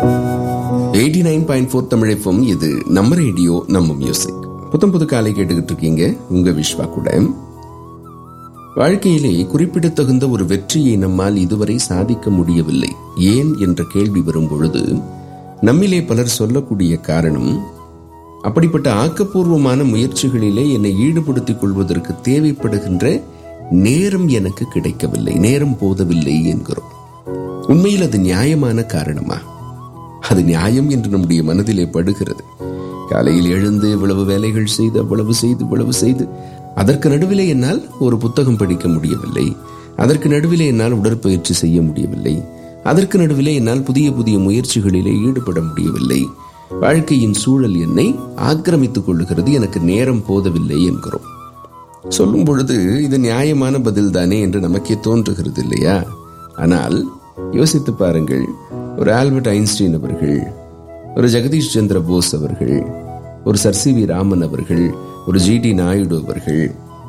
eighty nine point four தமிழப்பம் இது நம்ம ரேடியோ நம்ம மியூசிக் புத்தம் புது காலை கேட்டுக்கிட்டு இருக்கீங்க உங்க விஸ்வா கூட வாழ்க்கையிலே குறிப்பிடத்தகுந்த ஒரு வெற்றியை நம்மால் இதுவரை சாதிக்க முடியவில்லை ஏன் என்ற கேள்வி வரும் பொழுது நம்மிலே பலர் சொல்லக்கூடிய காரணம் அப்படிப்பட்ட ஆக்கப்பூர்வமான முயற்சிகளிலே என்னை ஈடுபடுத்திக் கொள்வதற்கு தேவைப்படுகின்ற நேரம் எனக்கு கிடைக்கவில்லை நேரம் போதவில்லை என்கிறோம் உண்மையில் அது நியாயமான காரணமா அது நியாயம் என்று நம்முடைய மனதிலே படுகிறது காலையில் எழுந்து இவ்வளவு வேலைகள் செய்து அவ்வளவு செய்து இவ்வளவு செய்து அதற்கு நடுவிலே என்னால் ஒரு புத்தகம் படிக்க முடியவில்லை அதற்கு நடுவிலே என்னால் உடற்பயிற்சி செய்ய முடியவில்லை அதற்கு நடுவிலே என்னால் புதிய புதிய முயற்சிகளிலே ஈடுபட முடியவில்லை வாழ்க்கையின் சூழல் என்னை ஆக்கிரமித்துக் கொள்ளுகிறது எனக்கு நேரம் போதவில்லை என்கிறோம் சொல்லும் பொழுது இது நியாயமான பதில் தானே என்று நமக்கே தோன்றுகிறது இல்லையா ஆனால் யோசித்து பாருங்கள் ஒரு ஆல்பர்ட் ஐன்ஸ்டீன் அவர்கள் ஒரு ஜெகதீஷ் சந்திர போஸ் அவர்கள் ஒரு சர் சி வி ராமன் அவர்கள் ஒரு ஜி டி நாயுடு அவர்கள்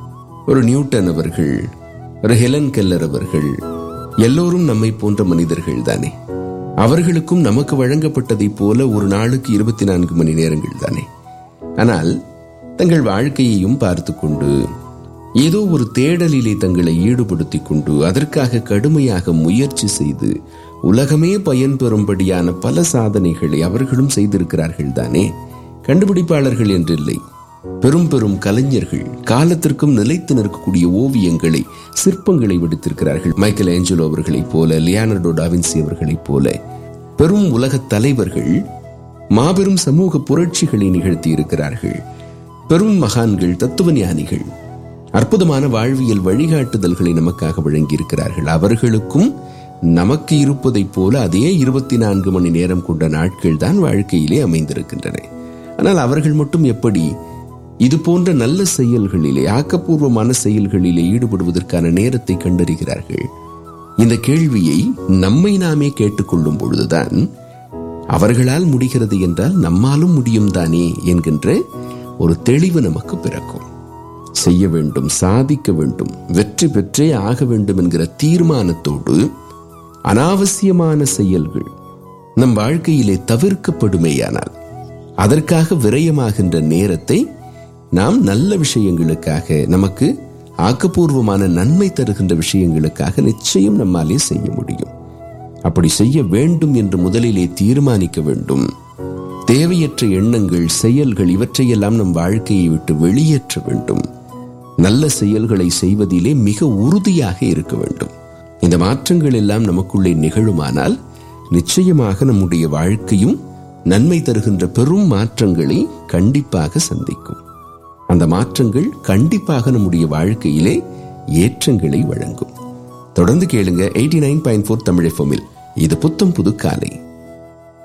ஒரு நியூட்டன் அவர்கள் ஒரு ஹெலன் கெல்லர் அவர்கள் எல்லோரும் நம்மை போன்ற மனிதர்கள் தானே அவர்களுக்கும் நமக்கு வழங்கப்பட்டதைப் போல ஒரு நாளுக்கு இருபத்தி நான்கு மணி நேரங்கள் தானே ஆனால் தங்கள் வாழ்க்கையையும் பார்த்து கொண்டு ஏதோ ஒரு தேடலிலே தங்களை ஈடுபடுத்திக் கொண்டு அதற்காக கடுமையாக முயற்சி செய்து உலகமே பயன்பெறும்படியான பல சாதனைகளை அவர்களும் செய்திருக்கிறார்கள் தானே கண்டுபிடிப்பாளர்கள் என்றில்லை பெரும் பெரும் கலைஞர்கள் காலத்திற்கும் நிலைத்து நிற்கக்கூடிய ஓவியங்களை சிற்பங்களை விடுத்திருக்கிறார்கள் மைக்கேல் ஏஞ்சலோ அவர்களைப் போல லியானர்டோ டாவின்சி அவர்களைப் போல பெரும் உலக தலைவர்கள் மாபெரும் சமூக புரட்சிகளை நிகழ்த்தி இருக்கிறார்கள் பெரும் மகான்கள் தத்துவ ஞானிகள் அற்புதமான வாழ்வியல் வழிகாட்டுதல்களை நமக்காக வழங்கியிருக்கிறார்கள் அவர்களுக்கும் நமக்கு இருப்பதைப் போல அதே இருபத்தி நான்கு மணி நேரம் கொண்ட நாட்கள் தான் வாழ்க்கையிலே அமைந்திருக்கின்றன ஆனால் அவர்கள் மட்டும் எப்படி இது போன்ற நல்ல செயல்களிலே ஆக்கப்பூர்வமான செயல்களிலே ஈடுபடுவதற்கான நேரத்தை கண்டறிகிறார்கள் இந்த கேள்வியை நம்மை நாமே கேட்டுக்கொள்ளும் பொழுதுதான் அவர்களால் முடிகிறது என்றால் நம்மாலும் முடியும் தானே என்கின்ற ஒரு தெளிவு நமக்கு பிறக்கும் செய்ய வேண்டும் சாதிக்க வேண்டும் வெற்றி பெற்றே ஆக வேண்டும் என்கிற தீர்மானத்தோடு அனாவசியமான செயல்கள் நம் வாழ்க்கையிலே தவிர்க்கப்படுமேயானால் அதற்காக விரயமாகின்ற நேரத்தை நாம் நல்ல விஷயங்களுக்காக நமக்கு ஆக்கப்பூர்வமான நன்மை தருகின்ற விஷயங்களுக்காக நிச்சயம் நம்மாலே செய்ய முடியும் அப்படி செய்ய வேண்டும் என்று முதலிலே தீர்மானிக்க வேண்டும் தேவையற்ற எண்ணங்கள் செயல்கள் இவற்றையெல்லாம் நம் வாழ்க்கையை விட்டு வெளியேற்ற வேண்டும் நல்ல செயல்களை செய்வதிலே மிக உறுதியாக இருக்க வேண்டும் இந்த மாற்றங்கள் எல்லாம் நமக்குள்ளே நிகழுமானால் நிச்சயமாக நம்முடைய வாழ்க்கையும் நன்மை தருகின்ற பெரும் மாற்றங்களை கண்டிப்பாக சந்திக்கும் அந்த மாற்றங்கள் கண்டிப்பாக நம்முடைய வாழ்க்கையிலே ஏற்றங்களை வழங்கும் தொடர்ந்து கேளுங்க eighty nine point four Tamil இது புத்தம் புது காலை